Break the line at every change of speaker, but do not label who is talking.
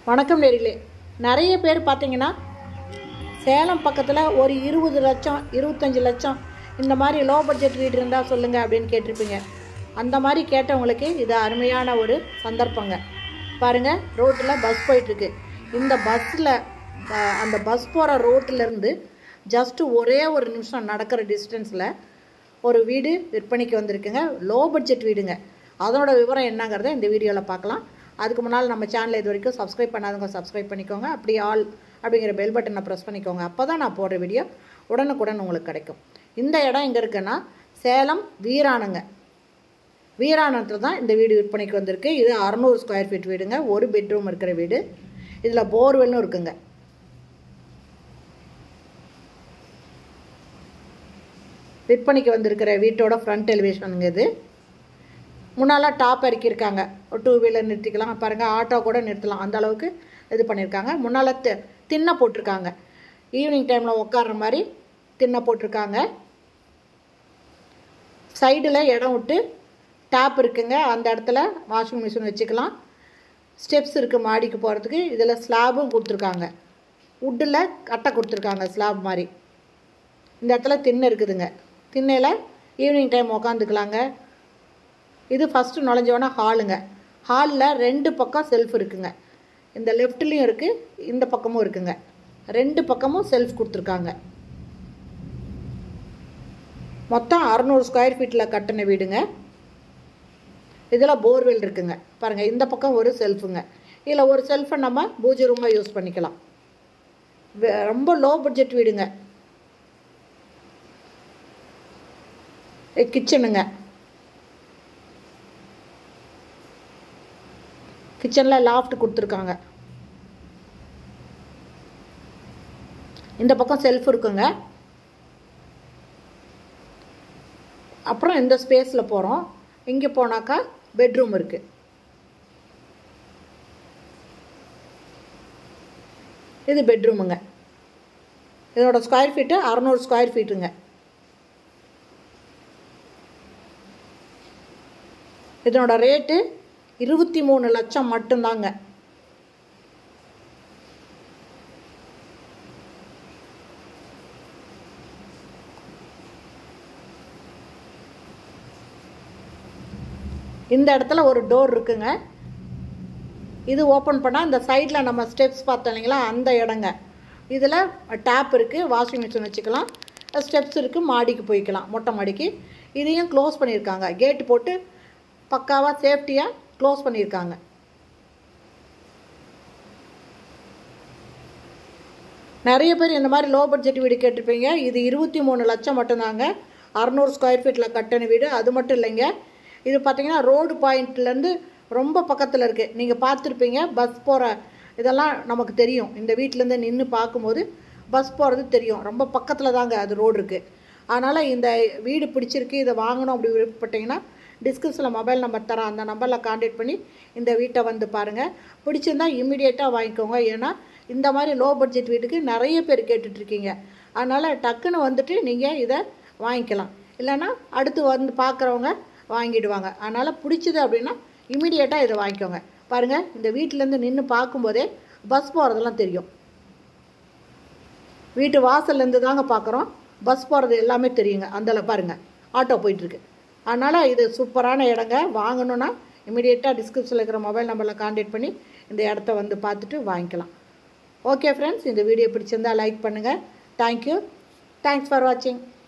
வணக்கம் நேரிலே நிறைய பேர் பார்த்தீங்கன்னா சேலம் பக்கத்தில் ஒரு இருபது லட்சம் இருபத்தஞ்சி லட்சம் இந்த மாதிரி லோ பட்ஜெட் வீடு இருந்தால் சொல்லுங்கள் அப்படின்னு கேட்டிருப்பீங்க அந்த மாதிரி கேட்டவங்களுக்கு இது அருமையான ஒரு சந்தர்ப்பங்க பாருங்கள் ரோட்டில் பஸ் போயிட்டுருக்கு இந்த பஸ்ஸில் அந்த பஸ் போகிற ரோட்டிலேருந்து ஜஸ்ட்டு ஒரே ஒரு நிமிஷம் நடக்கிற டிஸ்டன்ஸில் ஒரு வீடு விற்பனைக்கு வந்திருக்குங்க லோ பட்ஜெட் வீடுங்க அதனோட விவரம் என்னங்கிறத இந்த வீடியோவில் பார்க்கலாம் அதுக்கு முன்னால் நம்ம சேனலை இது வரைக்கும் சப்ஸ்கிரைப் பண்ணாதவங்க சப்ஸ்கிரைப் பண்ணிக்கோங்க அப்படி ஆல் அப்படிங்கிற பெல் பட்டனை ப்ரெஸ் பண்ணிக்கோங்க அப்போ தான் நான் போடுற வீடியோ உடனுக்குடன் உங்களுக்கு கிடைக்கும் இந்த இடம் எங்கே இருக்குன்னா சேலம் வீராணுங்க வீராணத்தில் தான் இந்த வீடு விற்பனைக்கு வந்திருக்கு இது அறநூறு ஸ்கொயர் ஃபீட் வீடுங்க ஒரு பெட்ரூம் இருக்கிற வீடு இதில் போர்வெல்லும் இருக்குங்க விற்பனைக்கு வந்திருக்கிற வீட்டோட ஃப்ரண்ட் எலிவேஷனுங்க இது முன்னால் டாப் இறக்கியிருக்காங்க ஒரு டூ வீலர் நிறுத்திக்கலாம் பாருங்கள் ஆட்டோ கூட நிறுத்தலாம் அந்த அளவுக்கு இது பண்ணியிருக்காங்க முன்னால் தி திண்ணை போட்டிருக்காங்க ஈவினிங் டைமில் உட்கார்ற மாதிரி திண்ணை போட்டிருக்காங்க சைடில் இடம் விட்டு டேப் இருக்குங்க அந்த இடத்துல வாஷிங் மிஷின் வச்சுக்கலாம் ஸ்டெப்ஸ் இருக்குது மாடிக்கு போகிறதுக்கு இதில் ஸ்லாபும் கொடுத்துருக்காங்க வுட்டில் கட்டை கொடுத்துருக்காங்க ஸ்லாப் மாதிரி இந்த இடத்துல திண்ணை இருக்குதுங்க திண்ணையில் ஈவினிங் டைம் உக்காந்துக்கலாங்க இது ஃபஸ்ட்டு நுழைஞ்சோன்னா ஹாலுங்க ஹாலில் ரெண்டு பக்கம் செல்ஃப் இருக்குங்க இந்த லெஃப்ட்லேயும் இருக்குது இந்த பக்கமும் இருக்குங்க ரெண்டு பக்கமும் செல்ஃப் கொடுத்துருக்காங்க மொத்தம் அறநூறு ஸ்கொயர் ஃபீட்டில் கட்டின வீடுங்க இதில் போர்வெல் இருக்குங்க பாருங்கள் இந்த பக்கம் ஒரு செல்ஃபுங்க இதில் ஒரு செல்ஃபை நம்ம பூஜை ரூமாக யூஸ் பண்ணிக்கலாம் ரொம்ப லோ பட்ஜெட் வீடுங்க கிச்சனுங்க கிச்சனில் லாஃப்ட் கொடுத்துருக்காங்க இந்த பக்கம் செல்ஃப் இருக்குங்க அப்புறம் இந்த ஸ்பேஸில் போகிறோம் இங்கே போனாக்கா பெட்ரூம் இருக்குது இது பெட்ரூமுங்க இதோட ஸ்கொயர் ஃபீட்டு அறநூறு ஸ்கொயர் ஃபீட்டுங்க இதனோட ரேட்டு இருபத்தி மூணு லட்சம் மட்டும்தாங்க இந்த இடத்துல ஒரு டோர் இருக்குங்க இது ஓப்பன் பண்ணால் இந்த சைடில் நம்ம ஸ்டெப்ஸ் பார்த்தோம் இல்லைங்களா அந்த இடங்க இதில் டேப் இருக்குது வாஷிங் மிஷின் வச்சுக்கலாம் ஸ்டெப்ஸ் இருக்குது மாடிக்கு போய்க்கலாம் மொட்டை மாடிக்கு இதையும் க்ளோஸ் பண்ணியிருக்காங்க கேட்டு போட்டு பக்காவாக சேஃப்டியாக க்ளோஸ் பண்ணியிருக்காங்க நிறைய பேர் இந்த மாதிரி லோ பட்ஜெட் வீடு கேட்டிருப்பீங்க இது இருபத்தி மூணு லட்சம் மட்டும்தாங்க அறநூறு ஸ்கொயர் ஃபீட்டில் கட்டின வீடு அது மட்டும் இல்லைங்க இது பார்த்தீங்கன்னா ரோடு பாயிண்ட்லேருந்து ரொம்ப பக்கத்தில் இருக்குது நீங்கள் பார்த்துருப்பீங்க பஸ் போகிற இதெல்லாம் நமக்கு தெரியும் இந்த வீட்டிலேருந்து நின்று பார்க்கும்போது பஸ் போகிறது தெரியும் ரொம்ப பக்கத்தில் தாங்க அது ரோடு இருக்குது அதனால் இந்த வீடு பிடிச்சிருக்கு இதை வாங்கணும் அப்படி விருப்பப்பட்டீங்கன்னா டிஸ்கிரிப்ஷனில் மொபைல் நம்பர் தரேன் அந்த நம்பரில் காண்டாக்ட் பண்ணி இந்த வீட்டை வந்து பாருங்கள் பிடிச்சிருந்தா இம்மிடியேட்டாக வாங்கிக்கோங்க ஏன்னா இந்த மாதிரி லோ பட்ஜெட் வீட்டுக்கு நிறைய பேர் கேட்டுட்ருக்கீங்க அதனால் டக்குன்னு வந்துட்டு நீங்கள் இதை வாங்கிக்கலாம் இல்லைன்னா அடுத்து வந்து பார்க்குறவங்க வாங்கிடுவாங்க அதனால் பிடிச்சிது அப்படின்னா இம்மிடியேட்டாக இதை வாங்கிக்கோங்க பாருங்கள் இந்த வீட்டிலேருந்து நின்று பார்க்கும்போதே பஸ் போகிறதெல்லாம் தெரியும் வீட்டு வாசல்லேருந்து தாங்க பார்க்குறோம் பஸ் போகிறது எல்லாமே தெரியுங்க அதில் பாருங்கள் ஆட்டோ போயிட்டுருக்கு அதனால் இது சூப்பரான இடங்க வாங்கணுன்னா இமீடியட்டாக டிஸ்கிரிப்ஷனில் இருக்கிற மொபைல் நம்பரில் காண்டாக்ட் பண்ணி இந்த இடத்த வந்து பார்த்துட்டு வாங்கிக்கலாம் ஓகே ஃப்ரெண்ட்ஸ் இந்த வீடியோ பிடிச்சிருந்தால் லைக் பண்ணுங்கள் தேங்க்யூ தேங்க்ஸ் ஃபார் வாட்சிங்